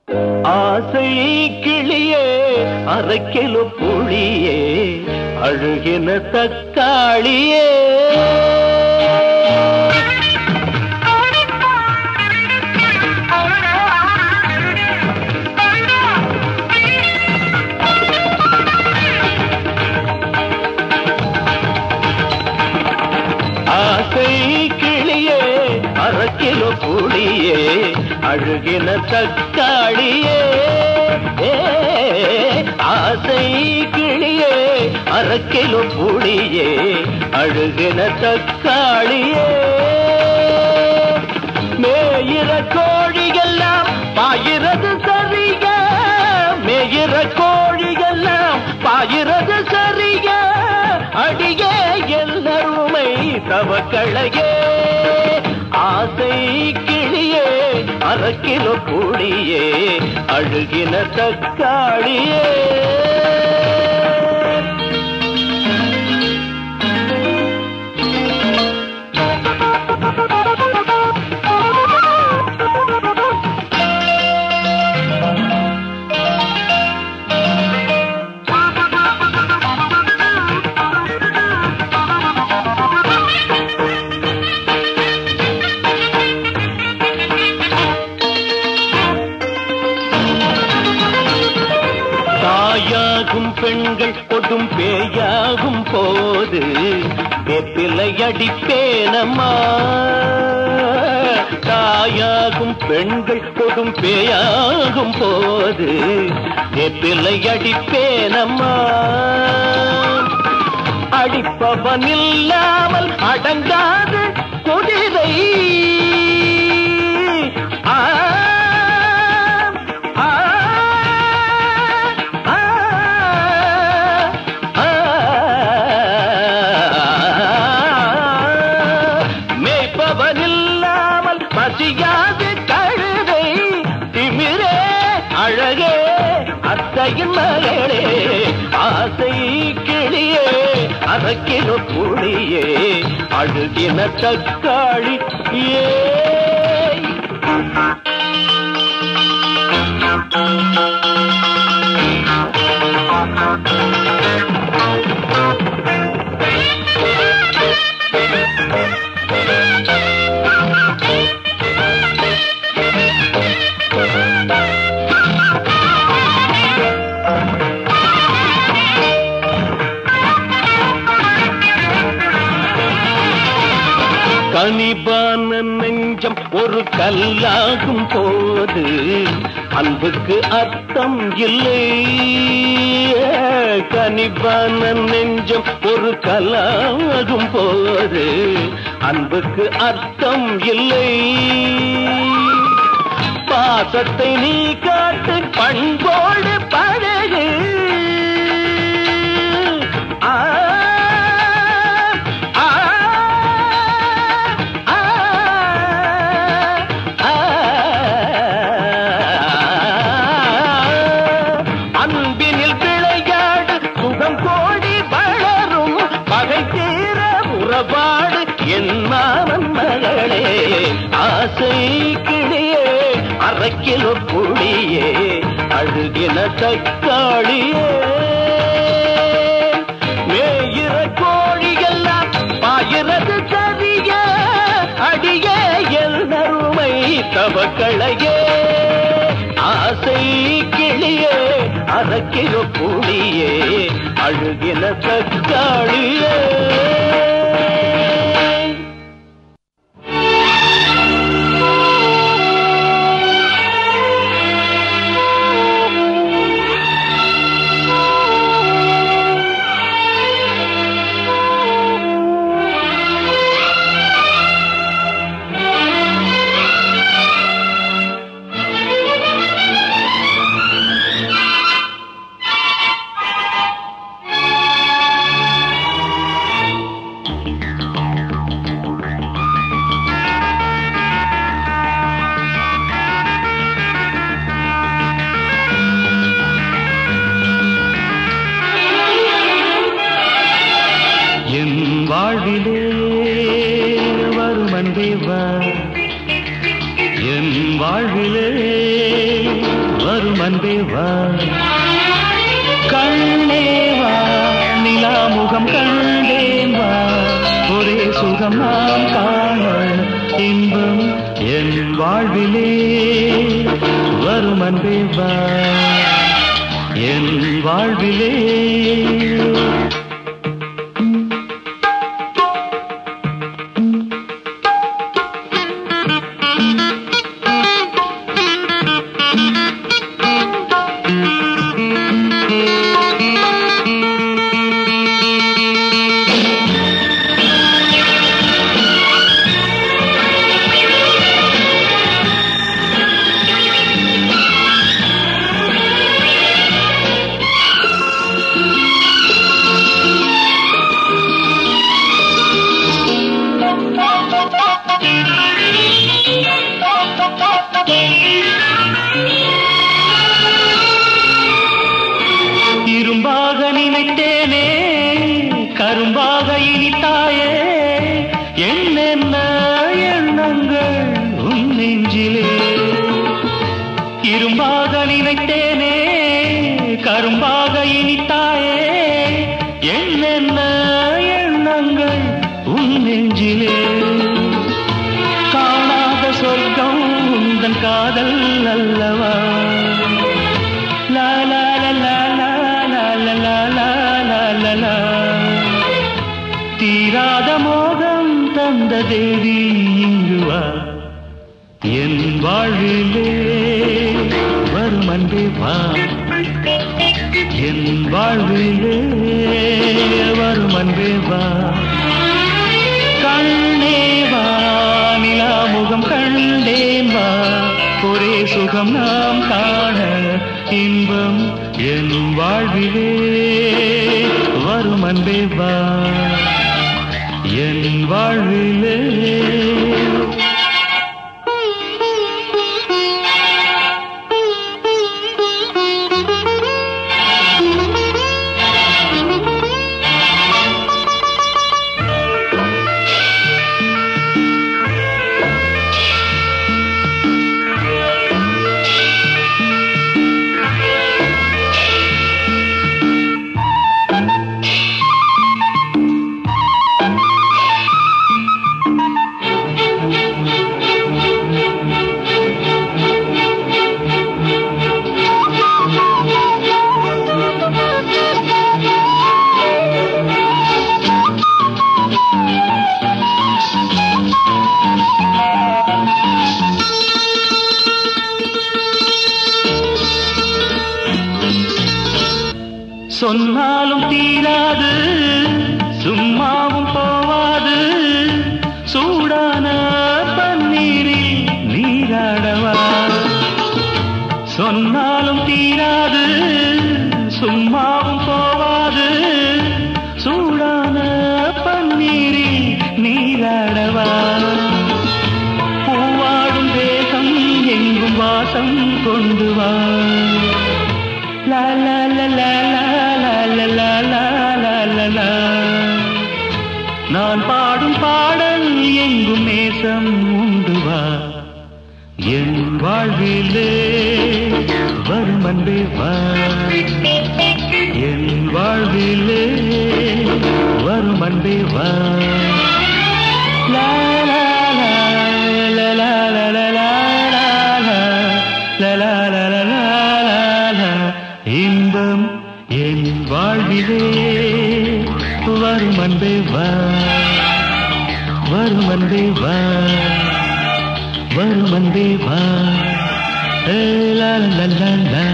ஆசை கிளியே அரைக்கிலோ புளியே அழுகின தக்காளியே ஆசை கிளியே அரைக்கிலோ புளியே அழுகின தக்காளியே ஏ, ஆசை கிளியே அரைக்கிலோ புளியே அழுகின தக்காளியே மேயிற கோழிகள்லாம் பாயிறது சரிக மேயிற கோழிகள்லாம் பாயிறது சரிக அடியே எல்லாருமை தவக்களையே ஆசை கிளியே அரைக்கிலோ கூடியே அழுகின தக்காளியே தாயாகும் பெண்கள் கொடும் பேயாகும் போது வெப்பிலை அடிப்பேனம்மா தாயாகும் பெண்கள் கொடும் பேயாகும் போது வெப்பிலை அடிப்பேனம்மா அடிப்பவன் இல்லாமல் அடங்காது குதிரை ஆ ஆ, ஆ, ஆ. மேய்ப்பவன் இல்லாமல் பசியாது கழுதை திமிரே அழகே அத்தையின் மகளே ஆசை கிளியே அரக்கின புளியே அழுகின தக்காளி ஏ கனிபான நெஞ்சம் ஒரு கல்லாகும் போது அன்புக்கு அர்த்தம் இல்லை கனிபான நெஞ்சம் ஒரு கல்லாகும் போது அன்புக்கு அர்த்தம் இல்லை பாசத்தை நீ காட்டு பண்போடு பழகு ஆ, ஆ, ஆ, ஆ. அன்பினில் விளையாடு சுகம் கோடி வளரும் பகை தீர உறவாடு என் மாமன் மகளே ஆசை கிளியே அரைக்கிலோ புளியே அழுகின தக்காளியே மேயிற கோழிகள்லாம் பாயிறது சரிய அடிய எல்நருமை தவக்களையே ஆசை கிளியே அரைக்கிற புளியே அழுகின தக்காளியே என் வாழ்விலே வருமன் தேவா என் வாழ்விலே வரும் அன்பே வா கண்ணே வா நிலா முகம் கண்டேன் வா ஒரே சுகம் நாம் காண இன்பம் என் வாழ்விலே வரும் அன்பே வா என் வாழ்விலே இரும்பாக நினைத்தேனே கரும்பாக இனித்தாயே என்னென்ன எண்ணங்கள் உன் நெஞ்சிலே இரும்பாக நினைத்தேனே கரும்பாக இனித்தாயே என்னென்ன எண்ணங்கள் உன் நெஞ்சிலே காணாத சொர்க்கம் உந்தன் காதல் அல்லவா லா லா லா லா லா லா லா லா லா லா லா. தீராத மோகம் தந்த தேவி இங்கு வா என் வாழ்விலே வரும் அன்பே வா என் வாழ்விலே வரும் அன்பே வா கண்ணே வா நிலா முகம் கண்டேன் வா ஒரே சுகம் நாம் காண இன்பம் என் வாழ்விலே வரும் அன்பே வா என் வாழ்விலே சொன்னாலும் தீராது சும்மாவும் போவாது சூடான பன்னீரில் நீராடவா சொன்னாலும் தீராது சும்மாவும் போவாது சூடான பன்னீரில் நீராடவா பூவாடும் தேகம் எங்கும் வாசம் கொண்டு வா லா லா லா லா லா லா லா லா லா லா லா. நான் பாடும் பாடல் எங்கும் நேசம் உண்டு வா என் வாழ்விலே வரும் அன்பே வா என் வாழ்விலே வரும் அன்பே வா லா லா லா லா லா லா லா லா லா லா லா லா லா லா லா லா. இன்பம் என் வாழ்விலே வரும் அன்பே வா வரும் அன்பே வா வரும் அன்பே வா ஏ லா லா லா லா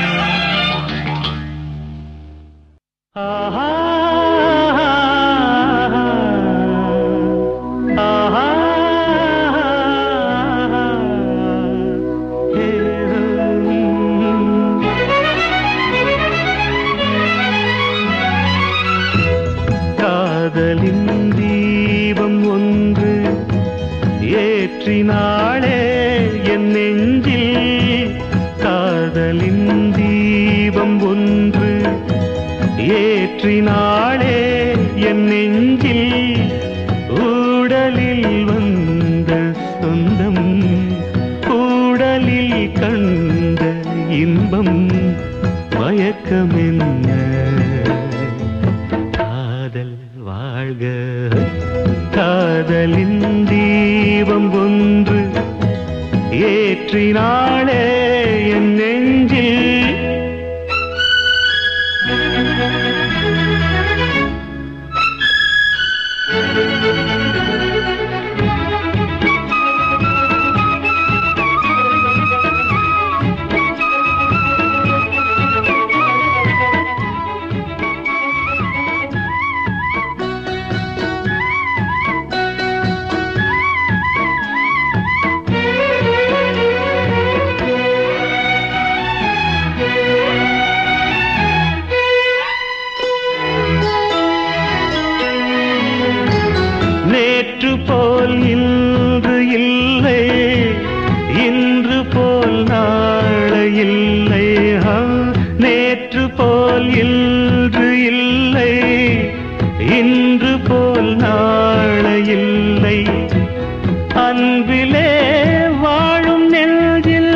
ஆஹா ஆஹா ஹே காதலின் தீபம் ஒன்று ஏற்றினாளே என் நெஞ்சில் காதலின் தீபம் ஒன்று ஏற்றினாளே என் நெஞ்சில் ஊடலில் வந்த சொந்தம் ஊடலில் கண்ட இன்பம் மயக்கம் என்ன காதல் வாழ்க காதலின் தீபம் ஒன்று ஏற்றினாளே என் நெஞ்சில் நேற்று போல் இன்று இல்லை இன்று போல் நாளை இல்லை ஆ, நேற்று போல் இன்று இல்லை இன்று போல் நாளை இல்லை அன்பிலே வாழும் நெஞ்சில்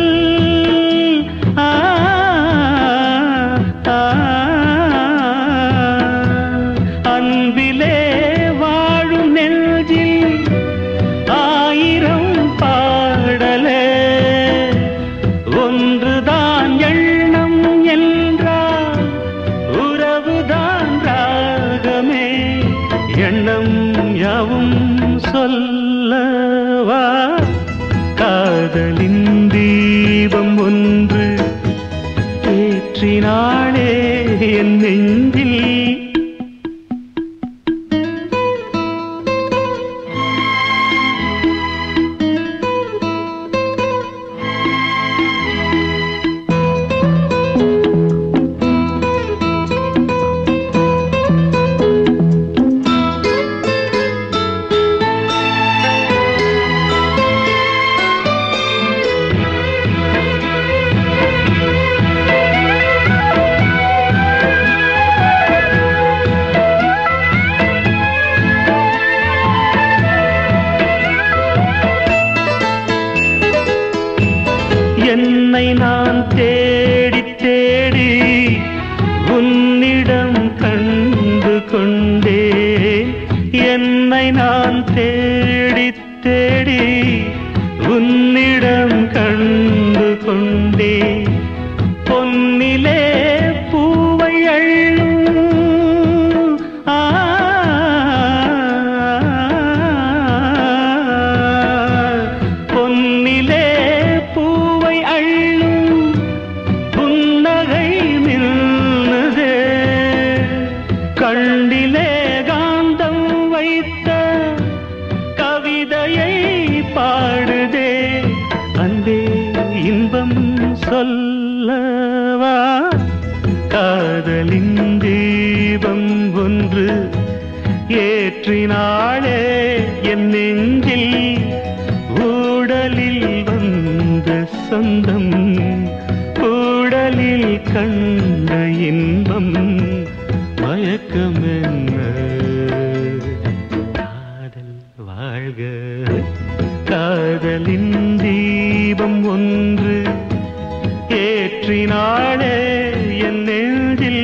ஆ, ஆ, அன்பிலே வாழும் நெஞ்சில் ஆயிரம் பாடலே ஒன்றுதான் எண்ணம் என்றால் உறவுதான் ராகமே எண்ணம் யாவும் சொல்லவா காதலின் தீபம் ஒன்று ஏற்றினாளே என் நெஞ்சில் என்னை நான் தேடி தேடி உன்னிடம் கண்டு கொண்டேன் என்னை நான் தேடி தேடி உன்னிடம் கண்டு கொண்டேன் பொன்னிலே பூவை அள்ளும் ஆ பொன்னிலே பூவை அள்ளும் புன்னகை நின்றதே கண்டிலே காந்தம் வைத்த கவிதையை பாடுதே அன்பே இன்பம் சொல்லவா காதலின் தீபம் ஒன்று ஏற்றினாளே என் நெஞ்சில் ஊடலில் வந்த சொந்தம் ஊடலில் கண்ட இன்பம் மயக்கம் என்ன காதல் வாழ்க காதலின் தீபம் ஒன்று ஏற்றினாளே என் நெஞ்சில்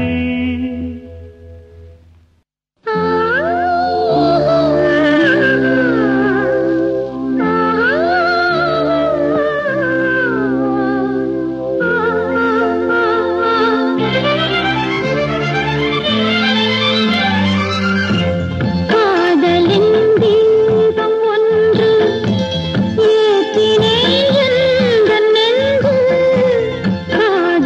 காதலின் தீபம் ஒன்று ஏற்றினேன் எந்தன் நெஞ்சில்.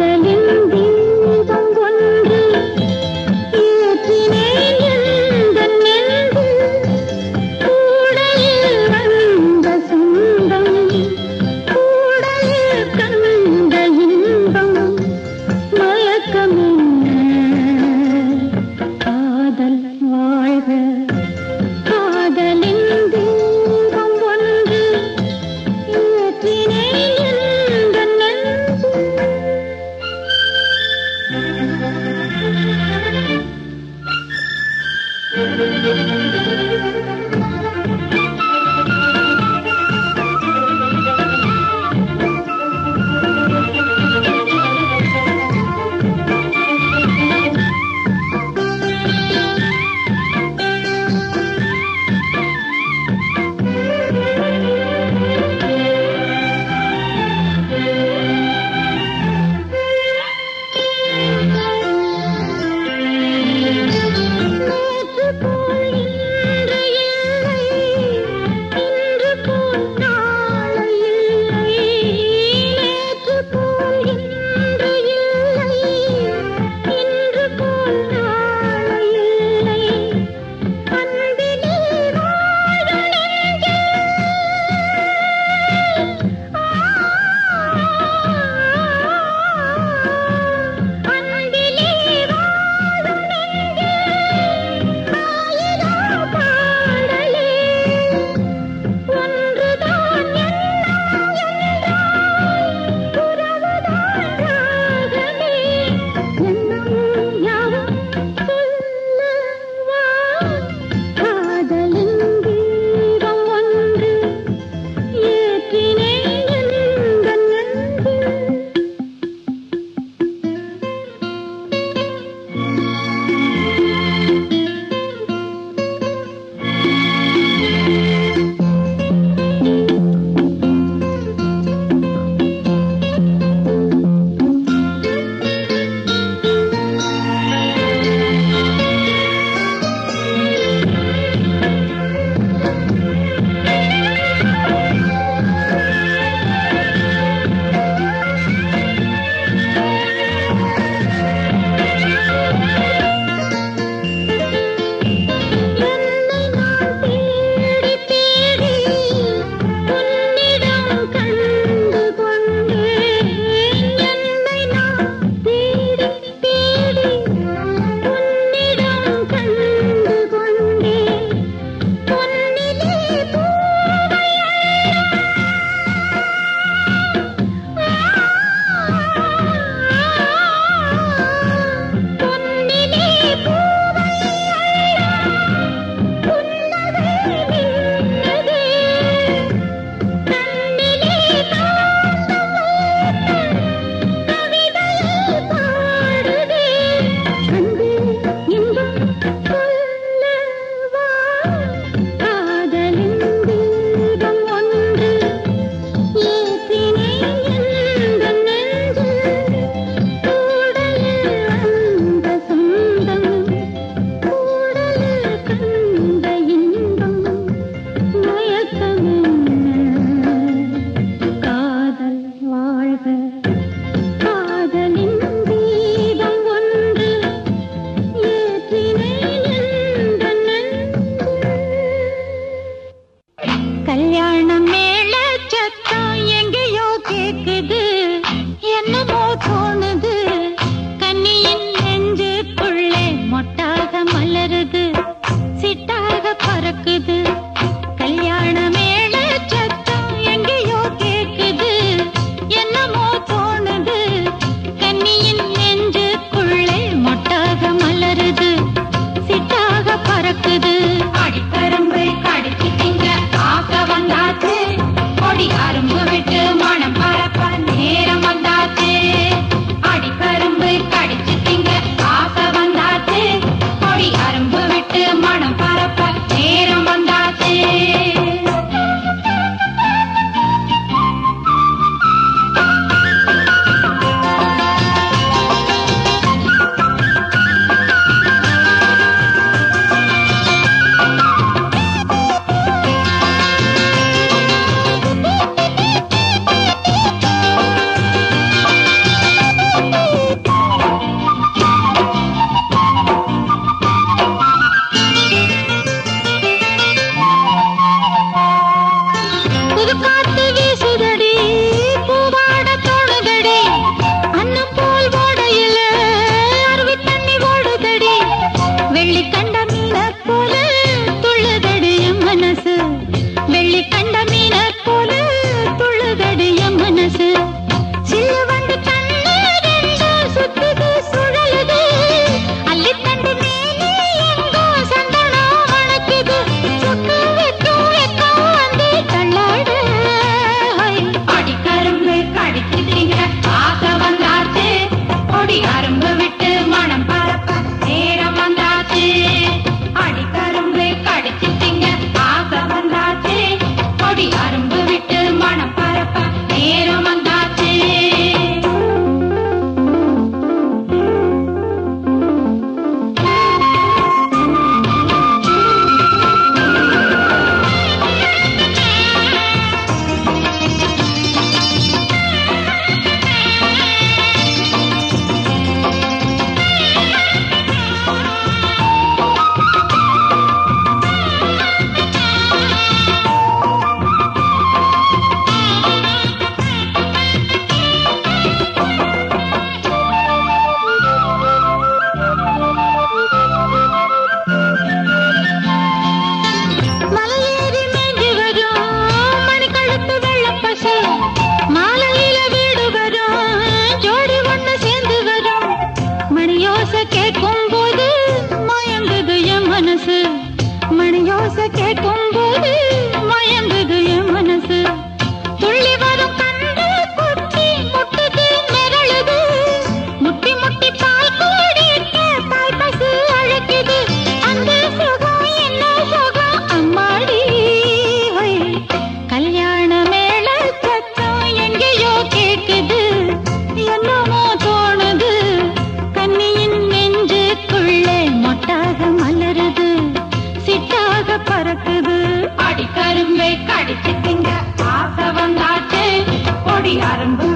அரும்பு